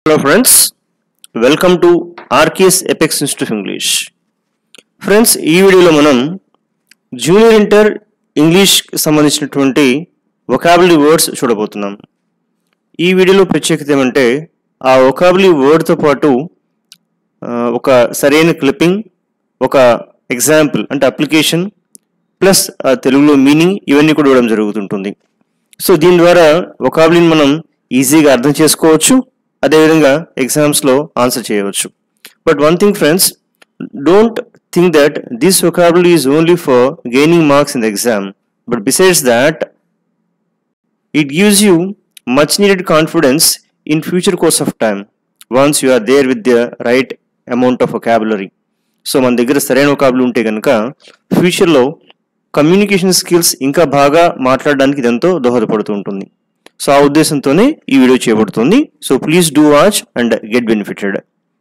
Hello friends welcome to RKS Apex institute English friends ఈ వీడియోలో మనం జూనియర్ ఇంటర్ ఇంగ్లీష్ సంబంధించినటువంటి వొకాబులరీ వర్డ్స్ చూడబోతున్నాం ఈ వీడియోలో ప్రత్యేకత ఏమంటే ఆ వొకాబులరీ వర్డ్తో పాటు ఆ, ఒక సరైన క్లిప్పింగ్ ఒక ఎగ్జాంపుల్ అంటే అప్లికేషన్ ప్లస్ ఆ తెలుగులో మీనింగ్ ఇవన్నీ కూడా ఇవ్వడం జరుగుతుంటుంది సో దీని ద్వారా వొకాబులరీని మనం ఈజీగా అర్థం చేసుకోవచ్చు అదేవిధంగా ఎగ్జామ్స్లో ఆన్సర్ చేయవచ్చు but one thing friends don't think that this vocabulary is only for gaining marks in the exam but besides that it gives you much needed confidence in future course of time once you are there with the right amount of vocabulary so మన దగ్గర సరైన vocabulary ఉంటే కనుక ఫ్యూచర్లో communication skills ఇంకా బాగా మాట్లాడడానికి ఇది ఎంతో దోహదపడుతూ ఉంటుంది సో ఆ ఉద్దేశంతోనే ఈ వీడియో చేయబడుతుంది so please do watch and get benefited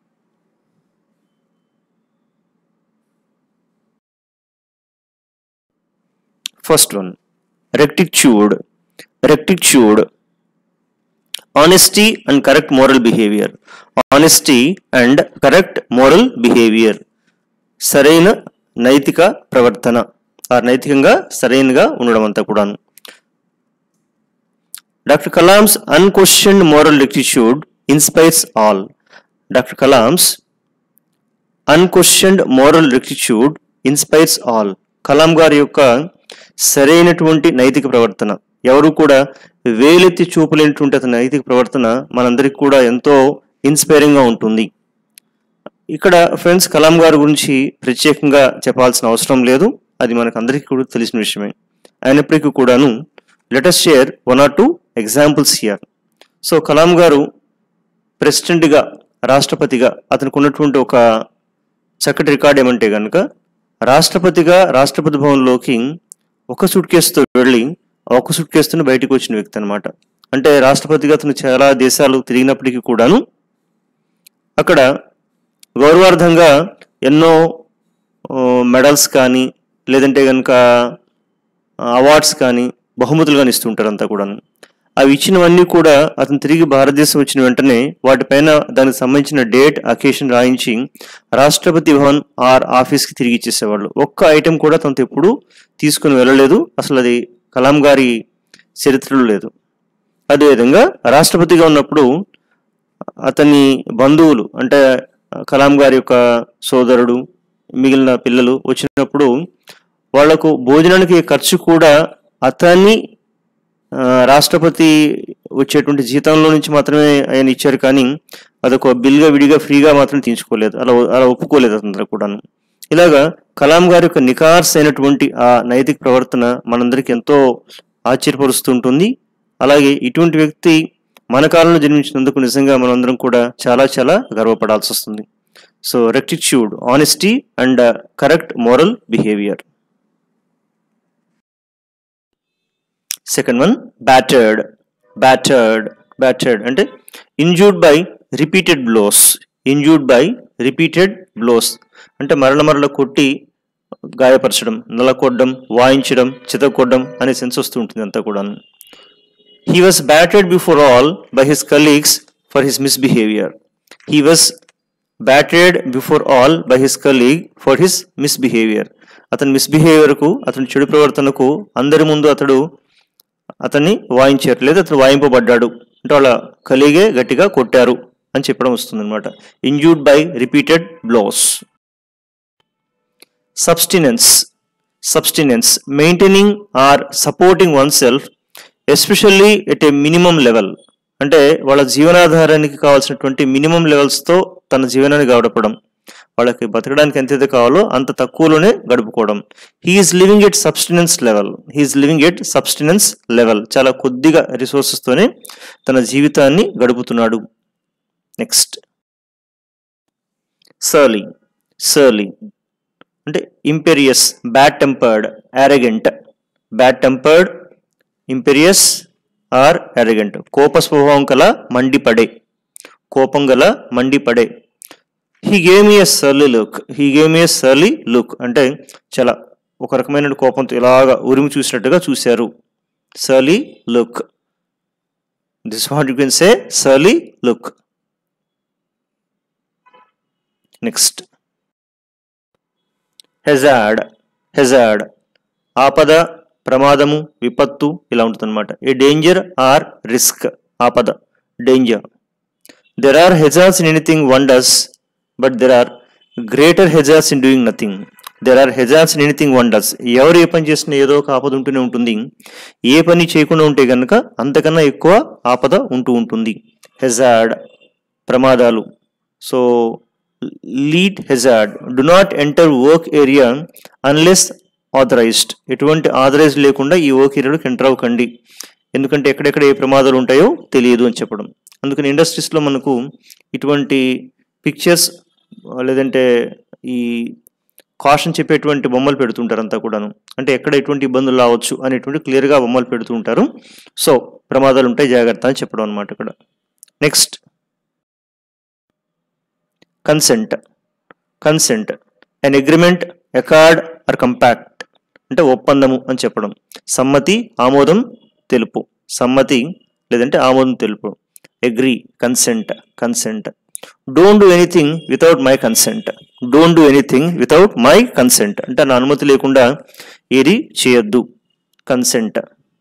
first one rectitude rectitude honesty and correct moral behavior honesty and correct moral behavior సరైన నైతిక ప్రవర్తన ఆ నైతికంగా సరైనగా ఉండడం అంతా కూడాను doctor Kalam's unquestioned moral rectitude inspires all doctor Kalam's unquestioned moral rectitude inspires all Kalam గారి యొక్క సరైనటువంటి నైతిక ప్రవర్తన ఎవరు కూడా వేలెత్తి చూపలేనటువంటి అతని నైతిక ప్రవర్తన మనందరికి కూడా ఎంతో ఇన్స్పైరింగ్ గా ఉంటుంది ఇక్కడ ఫ్రెండ్స్ కలాం గారి గురించి ప్రత్యేకంగా చెప్పాల్సిన అవసరం లేదు అది మనకు అందరికీ కూడా తెలిసిన విషయమే అయినప్పటికీ కూడాను let us share one or two examples here so Kalam గారు ప్రెసిడెంట్గా రాష్ట్రపతిగా అతనికి ఉన్నటువంటి ఒక చక్కటి రికార్డ్ ఏమంటే కనుక రాష్ట్రపతిగా రాష్ట్రపతి భవన్లోకి ఒక సూట్ కేసుతో వెళ్ళి ఆ ఒక్క సూట్ కేసుతో బయటకు వచ్చిన వ్యక్తి అనమాట అంటే రాష్ట్రపతిగా అతను చాలా దేశాలు తిరిగినప్పటికీ కూడాను అక్కడ గౌరవార్థంగా ఎన్నో మెడల్స్ కానీ లేదంటే కనుక అవార్డ్స్ కానీ బహుమతులు కానీ ఇస్తుంటారు అంతా కూడాను అవి ఇచ్చినవన్నీ కూడా అతను తిరిగి భారతదేశం వచ్చిన వెంటనే వాటిపైన దానికి సంబంధించిన డేట్ అకేషన్ రాయించి రాష్ట్రపతి భవన్ ఆర్ ఆఫీస్కి తిరిగి ఇచ్చేసేవాళ్ళు ఒక్క ఐటెం కూడా తనతో ఎప్పుడు తీసుకుని వెళ్ళలేదు అసలు అది కలాం గారి చరిత్రలో లేదు అదేవిధంగా రాష్ట్రపతిగా ఉన్నప్పుడు అతని బంధువులు అంటే కలాం గారి యొక్క సోదరుడు మిగిలిన పిల్లలు వచ్చినప్పుడు వాళ్లకు భోజనానికి ఖర్చు కూడా అతన్ని ఆ, రాష్ట్రపతి వచ్చేటువంటి జీతంలో నుంచి మాత్రమే ఆయన ఇచ్చారు కానీ అదొక బిల్గా విడిగా ఫ్రీగా మాత్రం తీసుకోలేదు అలా అలా ఒప్పుకోలేదు అతను కూడాను ఇలాగా కలాం గారి యొక్క నికార్స్ అయినటువంటి ఆ నైతిక ప్రవర్తన మనందరికి ఎంతో ఆశ్చర్యపరుస్తుంటుంది అలాగే ఇటువంటి వ్యక్తి మన కాలంలో జన్మించినందుకు నిజంగా మనందరం కూడా చాలా చాలా గర్వపడాల్సి వస్తుంది so rectitude honesty and correct moral behaviour second one battered battered battered అంటే injured by repeated blows injured by repeated blows అంటే మరల మరల కొట్టి గాయపరచడం నలకొట్టడం వాయించడం చితకొట్టడం అనే సెన్స్ వస్తూ ఉంటుంది అంతా కూడాను he was batted before all by his colleagues for his misbehaviour he was batted before all by his colleague for his misbehaviour అతని మిస్బిహేవియర్కు అతని చెడు ప్రవర్తనకు అందరి ముందు అతడు అతన్ని వాయించారు లేదా అతను వాయింపబడ్డాడు అంటే వాళ్ళ కలిగే గట్టిగా కొట్టారు అని చెప్పడం వస్తుంది అనమాట injured by repeated blows subsistence subsistence maintaining or supporting oneself especially at a minimum level అంటే వాళ్ళ జీవనాధారానికి కావాల్సినటువంటి మినిమం లెవెల్స్తో తన జీవనాన్ని గడపడం వాళ్ళకి బతకడానికి ఎంతైతే కావాలో అంత తక్కువలోనే గడుపుకోవడం he is living at subsistence level he is living at subsistence level చాలా కొద్దిగా రిసోర్సెస్తోనే తన జీవితాన్ని గడుపుతున్నాడు నెక్స్ట్ సర్లీ సర్లీ అంటే imperious bad tempered arrogant bad tempered imperious or arrogant కోప స్వభావం కల మండిపడే కోపం గల మండిపడే he gave me a surly look he gave me a surly look అంటే చాలా ఒక రకమైన కోపంతో ఇలాగా ఉరిమి చూసినట్టుగా చూశారు surly look this what you can say surly look next hazard hazard ఆపద ప్రమాదము విపత్తు ఇలా ఉంటుందన్నమాట ఏ డేంజర్ ఆర్ రిస్క్ ఆపద danger there are hazards in anything one does but there are greater hazards in doing nothing there are hazards in anything one does ఎవరు ఏ పని చేసినా ఏదో ఒక ఆపద ఉంటూనే ఉంటుంది ఏ పని చేయకుండా ఉంటే కనుక అంతకన్నా ఎక్కువ ఆపద ఉంటూ ఉంటుంది హెజార్డ్ ప్రమాదాలు so lead hazard do not enter work area unless authorised ఎటువంటి ఆథరైజ్ లేకుండా ఈ వర్క్ ఏరియాలోకి ఎంటర్ అవ్వకండి ఎందుకంటే ఎక్కడెక్కడ ఏ ప్రమాదాలు ఉంటాయో తెలియదు అని చెప్పడం అందుకని ఇండస్ట్రీస్లో మనకు ఇటువంటి పిక్చర్స్ లేదంటే ఈ కాషన్ చెప్పేటువంటి బొమ్మలు పెడుతుంటారు అంతా కూడాను అంటే ఎక్కడ ఎటువంటి ఇబ్బందులు రావచ్చు అనేటువంటి క్లియర్గా బొమ్మలు పెడుతూ ఉంటారు సో ప్రమాదాలు ఉంటాయి జాగ్రత్త అని చెప్పడం అనమాట ఇక్కడ next consent consent an agreement accord or compact అంటే ఒప్పందము అని చెప్పడం సమ్మతి ఆమోదం తెలుపు సమ్మతి లేదంటే ఆమోదం తెలుపు agree consent consent don't do anything without my consent don't do anything without my consent అంటే నా అనుమతి లేకుండా ఏది చేయొద్దు కన్సెంట్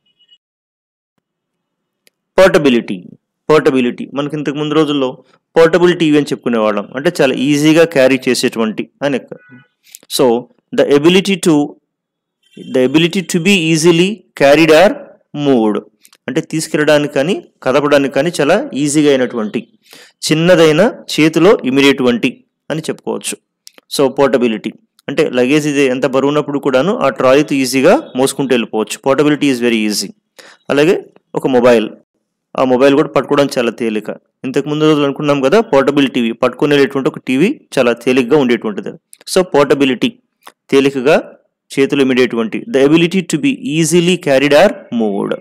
పోర్టబిలిటీ పోర్టబిలిటీ మనకి ఇంతకు ముందు రోజుల్లో పోర్టబుల్ టీవీ అని చెప్పుకునేవాళ్ళం అంటే చాలా ఈజీగా క్యారీ చేసేటువంటి అని so the ability to the ability to be easily carried or moved అంటే తీసుకెళ్ళడానికి కానీ కదపడానికి కానీ చాలా ఈజీగా అయినటువంటి చిన్నదైన చేతిలో ఇమిడియటువంటి అని చెప్పుకోవచ్చు సో పోర్టబిలిటీ అంటే లగేజ్ ఇది ఎంత బరువు ఉన్నప్పుడు కూడాను ఆ ట్రాలీతో ఈజీగా మోసుకుంటూ వెళ్ళిపోవచ్చు పోర్టబిలిటీ ఈజ్ వెరీ ఈజీ అలాగే ఒక మొబైల్ ఆ మొబైల్ కూడా పట్టుకోవడం చాలా తేలిక ఇంతకు ముందు రోజులు అనుకున్నాం కదా పోర్టబుల్ టీవీ పట్టుకునేటువంటి ఒక టీవీ చాలా తేలికగా ఉండేటువంటిది సో పోర్టబిలిటీ తేలికగా చేతులు ఇమిడేటువంటి the ability to be easily carried or moved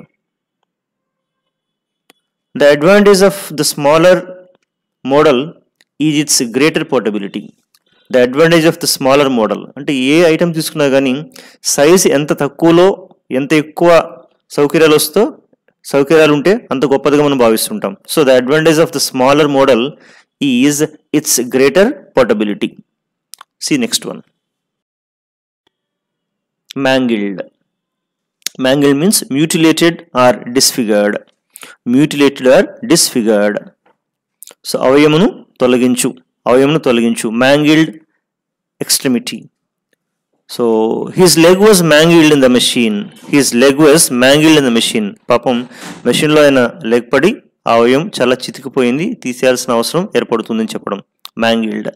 the advantage of the smaller model is its greater portability the advantage of the smaller model అంటే ఏ ఐటమ్ తీసుకున్నా కానీ సైజ్ ఎంత తక్కువలో ఎంత ఎక్కువ సౌకర్యాలు వస్తో సౌకర్యాలు ఉంటే అంత గొప్పదిగా మనం భావిస్తుంటాం so the advantage of the smaller model is its greater portability సి next one mangled mangled means mutilated or disfigured mutilated or disfigured so అవయమును తొలగించు అవయమును తొలగించు mangled extremity so his leg was mangled in the machine his leg was mangled in the machine పాపం మెషిన్లో ఆయన leg పడి ఆ అవయం చాలా చితికిపోయింది తీసేయాల్సిన అవసరం ఏర్పడుతుందని చెప్పడం mangled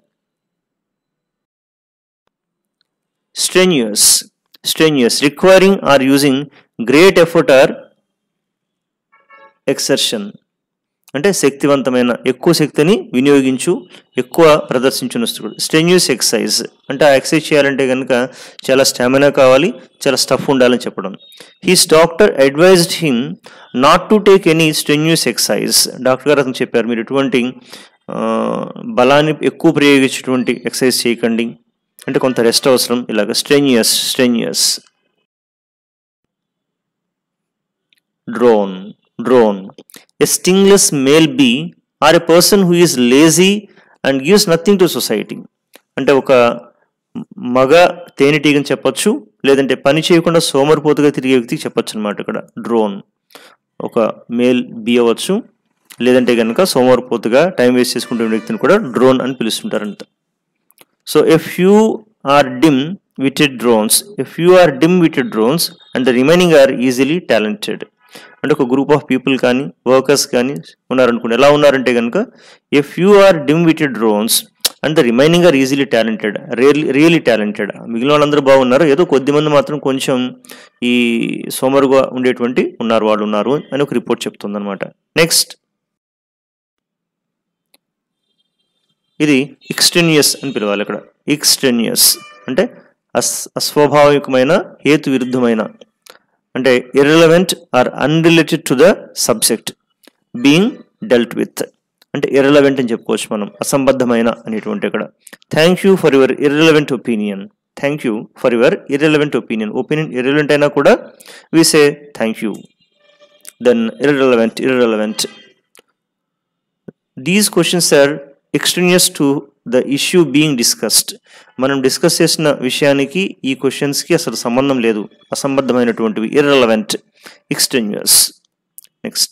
strenuous strenuous requiring or using great effort or exertion అంటే శక్తివంతమైన ఎక్కువ శక్తిని వినియోగించు ఎక్కువ ప్రదర్శించునస్తుడు స్టెన్యూస్ ఎక్సర్సైజ్ అంటే ఆ ఎక్సర్సైజ్ చేయాలంటే కనుక చాలా స్టామినా కావాలి చాలా స్టఫ్ ఉండాలని చెప్పడం his doctor advised him not to take any strenuous exercise doctor గారు అతను చెప్పారు మీరు ఎటువంటి ఆ, బలాన్ని ఎక్కువ ప్రయోగించేటువంటి ఎక్సర్సైజ్ చేయకండి అంటే కొంత రెస్ట్ అవసరం ఇలాగ strenuous strenuous drone drone a stingless male bee or a person who is lazy and gives nothing to society అంటే ఒక మగ తేనెటీగని చెప్పొచ్చు లేదంటే పని చేయకుండా సోమరిపోతుగా తిరిగే వ్యక్తికి చెప్పొచ్చు అనమాట ఇక్కడ డ్రోన్ ఒక మేల్ బీ అవ్వచ్చు లేదంటే కనుక సోమరిపోతుగా టైం వేస్ట్ చేసుకుంటున్న వ్యక్తిని కూడా డ్రోన్ అని పిలుస్తుంటారంట so if you are dim witted drones if you are dim witted drones and the remaining are easily talented అంటే ఒక గ్రూప్ ఆఫ్ పీపుల్ కానీ వర్కర్స్ కానీ ఉన్నారనుకోండి ఎలా ఉన్నారంటే కనుక if you are dim witted drones and the remaining are easily talented really really talented మిగిలిన వాళ్ళందరూ బాగున్నారు ఏదో కొద్ది మంది మాత్రం కొంచెం ఈ సోమరుగా ఉండేటువంటి ఉన్నారు వాళ్ళు ఉన్నారు అని ఒక రిపోర్ట్ చెప్తుంది అనమాట నెక్స్ట్ ఇది ఎక్స్టెన్యూస్ అని పిలవాలి ఇక్కడ ఎక్స్టెన్యూస్ అంటే అస్ అస్వాభావికమైన హేతు విరుద్ధమైన అంటే irrelevant or unrelated to the subject being dealt with అంటే ఇర్రెలవెంట్ అని చెప్పుకోవచ్చు మనం అసంబద్ధమైన అనేటువంటి ఇక్కడ thank you for your irrelevant opinion thank you for your irrelevant opinion opinion irrelevant అయినా కూడా we say thank you then irrelevant irrelevant these questions are extraneous to the issue being discussed మనం discuss చేసిన విషయానికి ఈ క్వశ్చన్స్కి అసలు సంబంధం లేదు అసంబద్ధమైనటువంటివి irrelevant extraneous next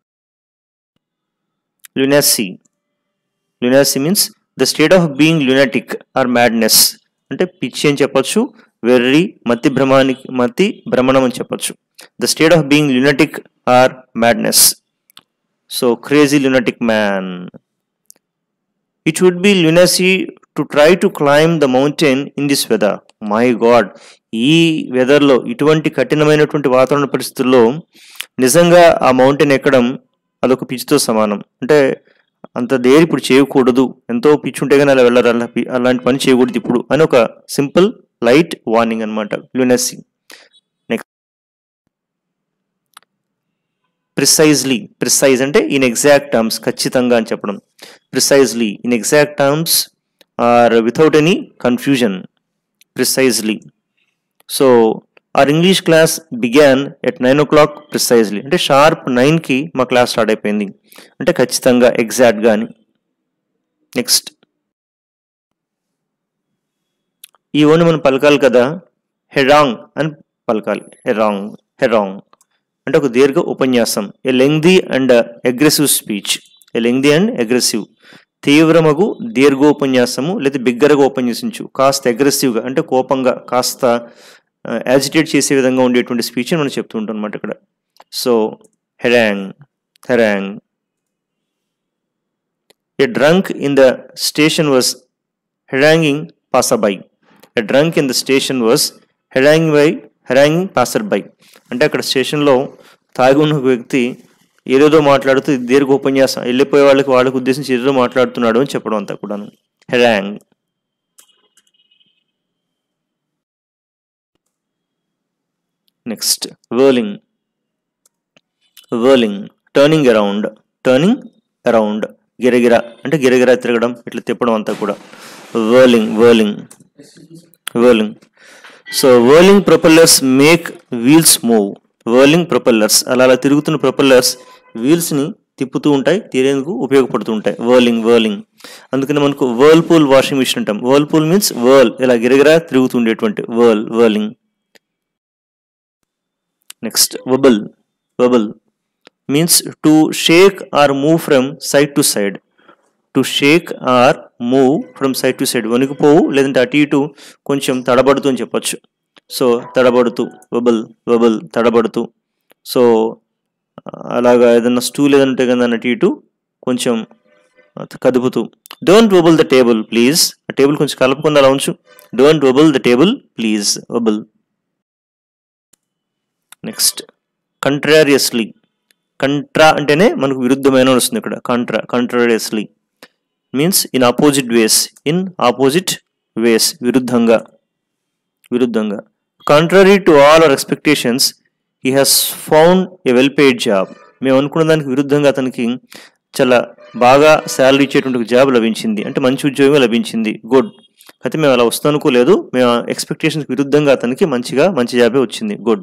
lunacy lunacy means the state of being lunatic or madness అంటే పిచ్చి అని చెప్పొచ్చు వెర్రి మతి భ్రమానికి మతి భ్రమణం అని చెప్పొచ్చు the state of being lunatic or madness so crazy lunatic man it would be lunacy to try to climb the mountain in this weather my god ఈ వెదర్లో ఇటువంటి కఠినమైనటువంటి వాతావరణ పరిస్థితుల్లో నిజంగా ఆ మౌంటైన్ ఎక్కడం అదొక పిచ్చితో సమానం అంటే అంత దేరి ఇప్పుడు చేయకూడదు ఎంతో పిచ్చి ఉంటే కానీ అలా వెళ్ళరు అలా పి- అలాంటి పని చేయకూడదు ఇప్పుడు అని ఒక సింపుల్ లైట్ వార్నింగ్ అనమాట లునసీ నెక్స్ట్ ప్రిసైజ్లీ ప్రిసైజ్ అంటే ఇన్ ఎగ్జాక్ట్ టర్మ్స్ ఖచ్చితంగా అని చెప్పడం precisely in exact terms or without any confusion precisely so our English class began at nine o'clock precisely అంటే షార్ప్ నైన్కి మా క్లాస్ స్టార్ట్ అయిపోయింది అంటే ఖచ్చితంగా ఎగ్జాక్ట్గా అని నెక్స్ట్ ఈ ఓని మనం పలకాలి కదా హెరాంగ్ అని పలకాలి హెరాంగ్ హెరాంగ్ అంటే ఒక దీర్ఘ ఉపన్యాసం a lengthy and aggressive speech a lengthy and aggressive తీవ్రమగు దీర్ఘోపన్యాసము లేదా బిగ్గరగా ఉపన్యసించు కాస్త అగ్రెసివ్గా అంటే కోపంగా కాస్త యాజిటేట్ చేసే విధంగా ఉండేటువంటి స్పీచ్ మనం చెప్తూ ఉంటాం అనమాట ఇక్కడ so harangue harangue a drunk in the station was haranguing passerby a drunk in the station was haranguing by haranguing passerby అంటే అక్కడ స్టేషన్లో తాగి ఉన్న ఒక వ్యక్తి ఏదేదో మాట్లాడుతూ దీర్ఘ ఉపన్యాసం వెళ్ళిపోయే వాళ్ళకి వాళ్ళకి ఉద్దేశించి ఏదేదో మాట్లాడుతున్నాడు అని చెప్పడం అంతా కూడాను harangue next whirling whirling turning around turning around గిరగిర అంటే గిరగిర తిరగడం ఇట్లా తిప్పడం అంతా కూడా whirling whirling whirling so whirling propellers make wheels move whirling propellers అలా అలా తిరుగుతున్న ప్రొపెల్లర్స్ వీల్స్ని తిప్పుతూ ఉంటాయి తీరేందుకు ఉపయోగపడుతూ ఉంటాయి వర్లింగ్ వర్లింగ్ అందుకని మనకు వర్ల్పూల్ వాషింగ్ మిషన్ అంటాం వర్ల్పూల్ మీన్స్ వర్ల్ ఇలా గిరగిరా తిరుగుతుండేటువంటి whirl whirling next wobble wobble means to shake or move from side to side to shake or move from side to side వణికిపోవు లేదంటే అటు ఇటు కొంచెం తడబడుతూ అని చెప్పొచ్చు సో తడబడుతూ వబుల్ వబుల్ తడబడుతూ సో అలాగా ఏదన్నా స్టూల్ ఏదైనా ఉంటే కదా అటు ఇటు కొంచెం కదుపుతూ don't wobble the table please ఆ టేబుల్ కొంచెం కలుపుకుంది అలా ఉంచు don't wobble the table please wobble next contrariously contra అంటేనే మనకు విరుద్ధమైన వస్తుంది ఇక్కడ contra contrariously means in opposite ways in opposite ways విరుద్ధంగా విరుద్ధంగా contrary to all our expectations he has found a well paid job మేము అనుకున్న దానికి విరుద్ధంగా అతనికి చాలా బాగా శాలరీ ఇచ్చేటువంటి ఒక జాబ్ లభించింది అంటే మంచి ఉద్యోగం లభించింది గుడ్ అయితే మేము అలా వస్తాం అనుకోలేదు మేము ఎక్స్పెక్టేషన్స్ విరుద్ధంగా అతనికి మంచిగా మంచి జాబే వచ్చింది good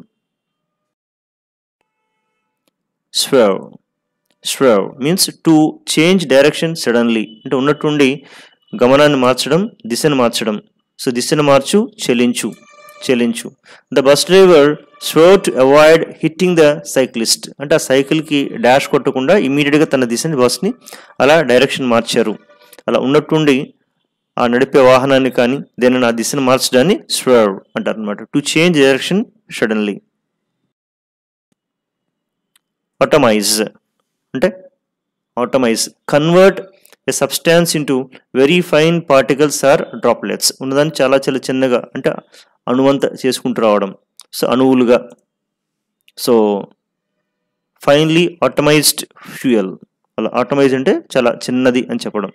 swerve swerve means to change direction suddenly అంటే ఉన్నట్టుండి గమనాన్ని మార్చడం దిశను మార్చడం సో దిశను మార్చు చెలించు చెలించు ద బస్ డ్రైవర్ స్వో to avoid hitting the cyclist అంటే ఆ సైకిల్కి డాష్ కొట్టకుండా ఇమీడియట్గా తన దిశని బస్ని అలా డైరెక్షన్ మార్చారు అలా ఉన్నట్టుండి ఆ నడిపే వాహనాన్ని కానీ దేనిని ఆ దిశను మార్చడాన్ని స్వర్వ్ అంటారు అనమాట to change direction suddenly atomise అంటే atomise convert a substance into very fine particles or droplets ఉన్నదాన్ని చాలా చాలా చిన్నగా అంటే అణువంత చేసుకుంటూ రావడం సో అణువులుగా సో ఫైన్లీ ఆటమైజ్డ్ ఫ్యూయల్ అలా ఆటమైజ్ అంటే చాలా చిన్నది అని చెప్పడం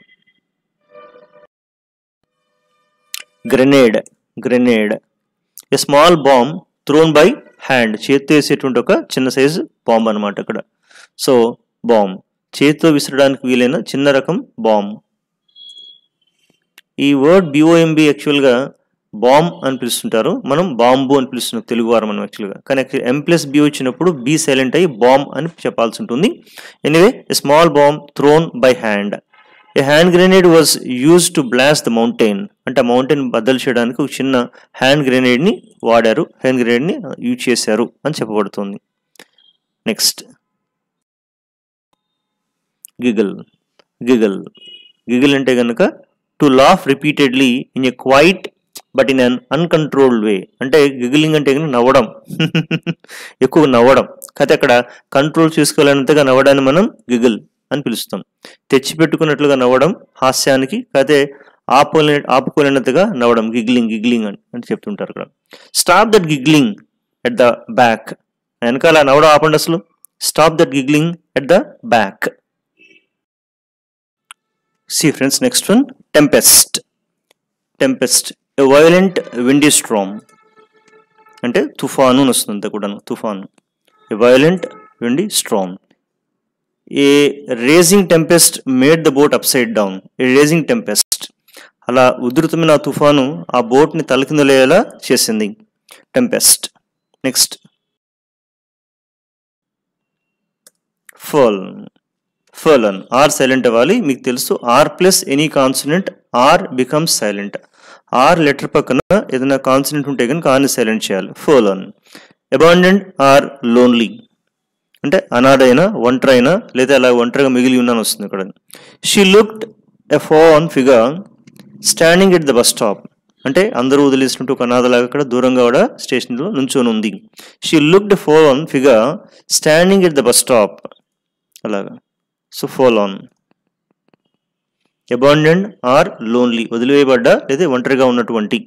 grenade grenade a small bomb thrown by hand చేత్తో వేసేటువంటి ఒక చిన్న సైజు బాంబ్ అనమాట అక్కడ సో బాంబ్ చేతితో విసరడానికి వీలైన చిన్న రకం బాంబ్ ఈ వర్డ్ బిఓఎంబి యాక్చువల్గా బాంబ్ అని పిలుస్తుంటారు మనం బాంబు అని పిలుస్తున్నాం తెలుగు వారం మనం యాక్చువల్గా కానీ ఎం ప్లస్ బి వచ్చినప్పుడు బి సైలెంట్ అయ్యి బాంబ్ అని చెప్పాల్సి ఉంటుంది anyway small bomb thrown by hand a hand grenade was use to blast the mountain అంటే ఆ మౌంటైన్ బద్దలు చేయడానికి ఒక చిన్న హ్యాండ్ గ్రెనేడ్ని వాడారు హ్యాండ్ గ్రెనేడ్ని యూజ్ చేశారు అని చెప్పబడుతుంది నెక్స్ట్ గిగల్ గిగల్ గిగల్ అంటే కనుక to laugh repeatedly in a quiet but in an uncontrolled way అంటే గిగిలింగ్ అంటే కనుక నవ్వడం ఎక్కువ నవ్వడం కాకపోతే అక్కడ కంట్రోల్ చేసుకోలేనంతగా నవ్వడాన్ని మనం గిగిల్ అని పిలుస్తాం తెచ్చిపెట్టుకున్నట్లుగా నవ్వడం హాస్యానికి కాకపోతే ఆపుకోలే ఆపుకోలేనంతగా నవ్వడం గిగ్లింగ్ గిగ్లింగ్ అని అని చెప్తుంటారు ఇక్కడ stop that giggling at the back వెనకాల నవ్వడం ఆపండి అసలు stop that giggling at the back See friends, next one, tempest. Tempest, a violent windy storm. అంటే తుఫాను అని వస్తుంది అంతా కూడాను తుఫాను a violent windy storm a raging tempest made the boat upside down a raging tempest అలా ఉధృతమైన ఆ తుఫాను ఆ బోట్ని తలకిందలేలా చేసింది tempest next foal furlong R silent అవ్వాలి మీకు తెలుసు R plus any consonant R becomes silent R letter పక్కన ఏదైనా కాన్సనెంట్ ఉంటే కనుక ఆర్ని సైలెంట్ చేయాలి ఫర్లన్ అబాండెంట్ ఆర్ లోన్లీ అంటే అనాథైనా ఒంటరైనా లేదా అలా ఒంటరిగా మిగిలి ఉన్నాను వస్తుంది ఇక్కడ she looked a forlorn figure standing at the bus stop అంటే అందరూ వదిలేసినట్టు ఒక అనాథలాగా అక్కడ దూరంగా కూడా స్టేషన్లో నుంచొని ఉంది she looked forlorn figure standing at the bus stop అలాగా so forlorn abandoned or lonely వదిలివేయబడ్డ లేదా ఒంటరిగా ఉన్నటువంటి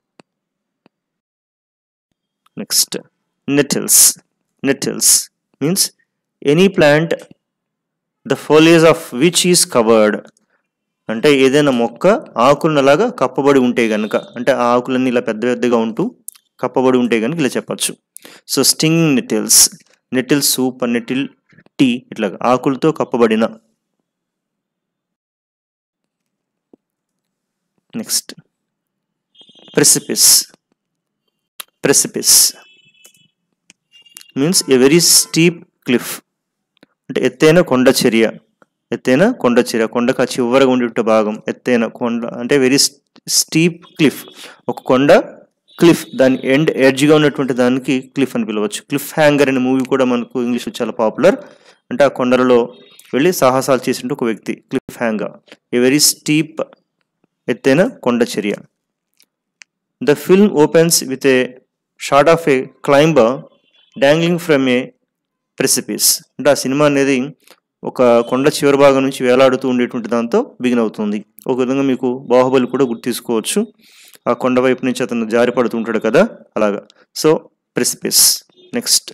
next nettles nettles means any plant the foliage of which is covered అంటే ఏదైనా మొక్క ఆకులలాగా కప్పబడి ఉంటే గనుక అంటే ఆ ఆకులన్నీ ఇలా పెద్ద పెద్దగా ఉంటూ కప్పబడి ఉంటే కనుక ఇలా చెప్పచ్చు so sting nettles nettle soup nettle tea ఇట్లా ఆకులతో కప్పబడిన next precipice precipice means a very steep cliff అంటే ఎత్తైన కొండ చర్య ఎత్తైన కొండ చర్య కొండకు ఆ చివరగా ఉండే భాగం ఎత్తైన కొండ అంటే వెరీ స్టీప్ క్లిఫ్ ఒక కొండ క్లిఫ్ దాని ఎండ్ ఎడ్జ్గా ఉన్నటువంటి దానికి క్లిఫ్ అని పిలవచ్చు క్లిఫ్ హ్యాంగర్ అనే మూవీ కూడా మనకు ఇంగ్లీష్ చాలా పాపులర్ అంటే ఆ కొండలలో వెళ్ళి సాహసాలు చేసింటే ఒక వ్యక్తి cliffhanger a very steep ఎత్తైన కొండ చర్య the film opens with a shot of a climber dangling from a precipice అంటే ఆ సినిమా అనేది ఒక కొండ చివరి భాగం నుంచి వేలాడుతూ ఉండేటువంటి దాంతో బిగిన్ అవుతుంది ఒక విధంగా మీకు బాహుబలి కూడా గుర్తు తీసుకోవచ్చు ఆ కొండ వైపు నుంచి అతను జారి పడుతుంటాడు కదా అలాగా so precipice next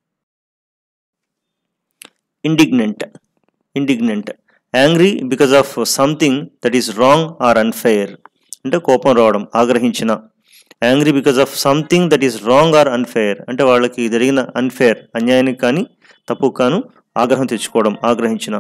indignant indignant angry because of something that is wrong or unfair అంటే కోపం రావడం ఆగ్రహించిన angry because of something that is wrong or unfair అంటే వాళ్ళకి జరిగిన అన్ఫెయిర్ అన్యాయానికి కానీ తప్పు కాను ఆగ్రహం తెచ్చుకోవడం ఆగ్రహించిన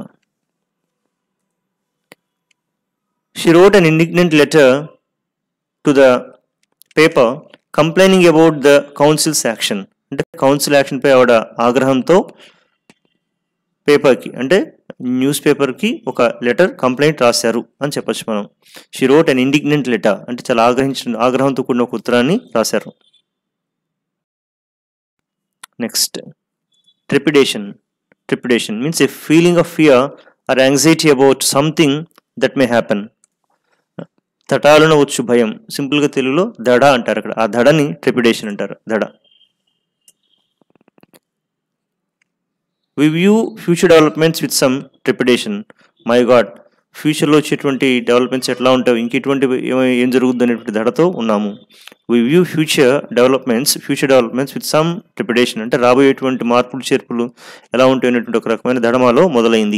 she wrote an indignant letter to the paper complaining about the council's action అంటే కౌన్సిల్ యాక్షన్పై ఆవిడ ఆగ్రహంతో పేపర్కి అంటే న్యూస్ పేపర్కి ఒక లెటర్ కంప్లైంట్ రాశారు అని చెప్పొచ్చు మనం she wrote an indignant letter అంటే చాలా ఆగ్రహించిన ఆగ్రహంతో కూడిన ఒక ఉత్తరాన్ని రాశారు next trepidation trepidation means a feeling of fear or anxiety about something that may happen తటాలను వచ్చు భయం సింపుల్గా తెలుగులో దడ అంటారు అక్కడ ఆ దడని ట్రిపిడేషన్ అంటారు దడ we view future developments with some trepidation my god ఫ్యూచర్లో వచ్చేటువంటి డెవలప్మెంట్స్ ఎట్లా ఉంటాయి ఇంకెటువంటి ఏమ- ఏం జరుగుతుంది అనేటువంటి దడతో ఉన్నాము we view future developments future developments with some trepidation అంటే రాబోయేటువంటి మార్పులు చేర్పులు ఎలా ఉంటాయి అనేటువంటి ఒక రకమైన దడమాలో మొదలైంది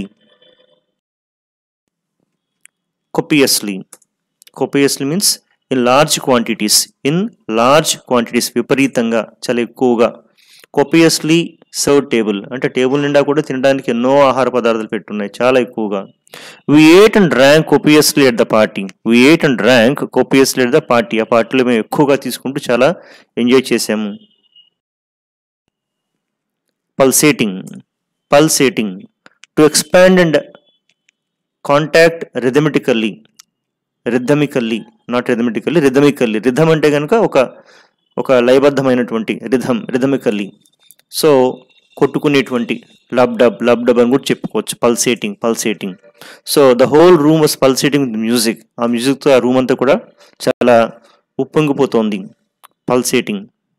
copiously copiously means in large quantities in large quantities విపరీతంగా చాలా ఎక్కువగా కొపియస్లీ సర్వ్ టేబుల్ అంటే టేబుల్ నిండా కూడా తినడానికి ఎన్నో ఆహార పదార్థాలు పెట్టున్నాయి చాలా ఎక్కువగా we ate and drank copiously at the party we ate and drank copiously at the party ఆ పార్టీలో మేము ఎక్కువగా తీసుకుంటూ చాలా ఎంజాయ్ చేసాము pulsating pulsating to expand and contract rhythmically rhythmically not rhythmically rhythmically rhythm అంటే కనుక ఒక ఒక లయబద్ధమైనటువంటి రిథమ్ రిథమికల్లీ సో కొట్టుకునేటువంటి లబ్ డబ్ లబ్ డబ్ అని కూడా చెప్పుకోవచ్చు pulsating pulsating so the whole room was pulsating with music ఆ మ్యూజిక్తో ఆ రూమ్ అంతా కూడా చాలా ఉప్పొంగిపోతోంది pulsating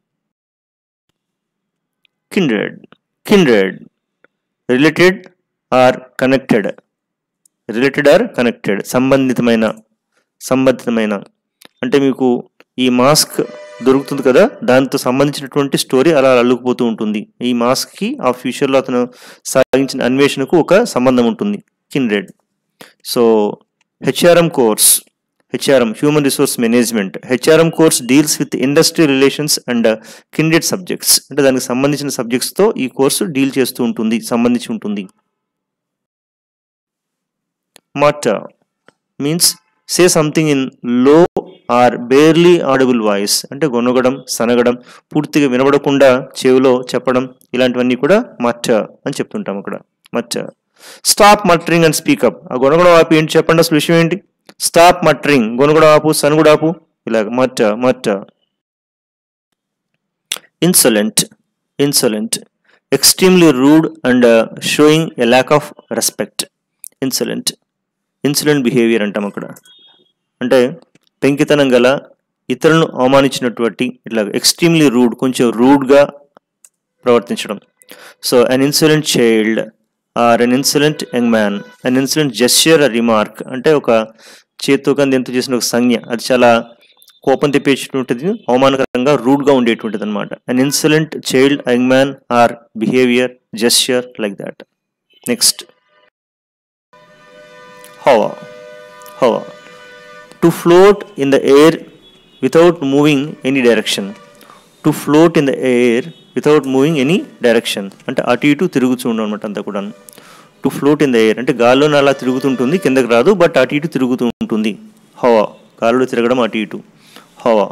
kindred kindred related or connected related or connected సంబంధితమైన సంబంధితమైన అంటే మీకు ఈ మాస్క్ దొరుకుతుంది కదా దాంతో సంబంధించినటువంటి స్టోరీ అలా అల్లుకుపోతూ ఉంటుంది ఈ మాస్క్కి ఆ ఫ్యూచర్లో అతను సాగించిన అన్వేషణకు ఒక సంబంధం ఉంటుంది kindred so HRM course HRM human resource management HRM course deals with industry relations and kindred subjects అంటే దానికి సంబంధించిన సబ్జెక్ట్స్తో ఈ కోర్సు డీల్ చేస్తూ ఉంటుంది సంబంధించి ఉంటుంది mutter means say something in low or barely audible voice అంటే గొనగడం సనగడం పూర్తిగా వినబడకుండా చెవిలో చెప్పడం ఇలాంటివన్నీ కూడా మచ్చ అని చెప్తుంటాం అక్కడ మచ్చ స్టాప్ మటరింగ్ అండ్ స్పీకప్ ఆ గొనగడం ఆపు ఏంటి చెప్పండి అసలు విషయం ఏంటి స్టాప్ మటరింగ్ గొనగడం ఆపు సనుగుడు ఆపు ఇలాగ మచ్చ మచ్చ insolent insolent extremely rude and showing a lack of respect insolent insolent behaviour అంటాం అక్కడ అంటే పెంకితనం గల ఇతరులను అవమానించినటువంటి ఇట్లా ఎక్స్ట్రీమ్లీ రూడ్ కొంచెం రూడ్గా ప్రవర్తించడం so an insolent child or an insolent young man an insolent gesture remark అంటే ఒక చేత్తో కంది ఎంతో చేసిన ఒక సంజ్ఞ అది చాలా కోపం తెప్పించేటువంటిది అవమానకరంగా రూడ్గా ఉండేటువంటిది అనమాట an insolent child young man or behaviour gesture like that next Hover. Hover. To float in the air without moving any direction. To float in the air without moving any direction. అంటే అటు ఇటు తిరుగుతుండు అనమాట అంతా కూడా to float in the air అంటే గాల్లోనే అలా తిరుగుతుంటుంది కిందకి రాదు బట్ అటు ఇటు తిరుగుతూ ఉంటుంది హవా గాలిలో తిరగడం అటు ఇటు hover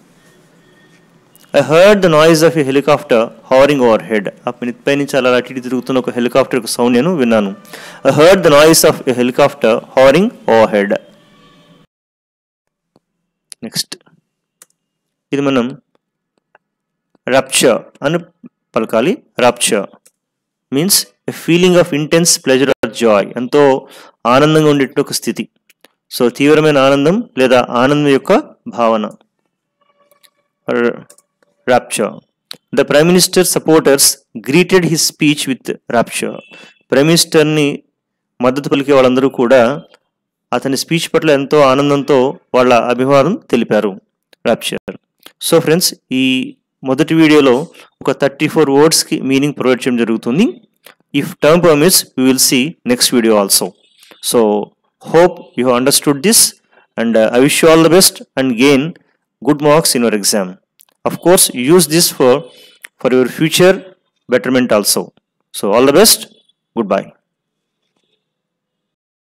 I heard the noise of a helicopter hovering overhead ఆ పై నుంచి అలా అటు ఇటు తిరుగుతున్న ఒక హెలికాప్టర్ యొక్క సౌండ్ నేను విన్నాను I heard the noise of a helicopter hovering overhead next ఇది మనం రప్చర్ అని పలకాలి rapture means a feeling of intense pleasure or joy ఎంతో ఆనందంగా ఉండేటువంటి ఒక స్థితి సో తీవ్రమైన ఆనందం లేదా ఆనందం యొక్క భావన rapture. The Prime Minister's supporters greeted his speech with rapture. Prime మినిస్టర్ని మద్దతు పలికే వాళ్ళందరూ కూడా అతని స్పీచ్ పట్ల ఎంతో ఆనందంతో వాళ్ళ అభిమానం తెలిపారు రాప్చర్ సో ఫ్రెండ్స్ ఈ మొదటి వీడియోలో ఒక థర్టీ ఫోర్ వర్డ్స్కి మీనింగ్ ప్రొవైడ్ చేయడం జరుగుతుంది if time permits we will see next video also so hope you understood this and I wish you all the best and gain good marks in your exam. Of course, use this for, for your future betterment also. So all the best. Goodbye.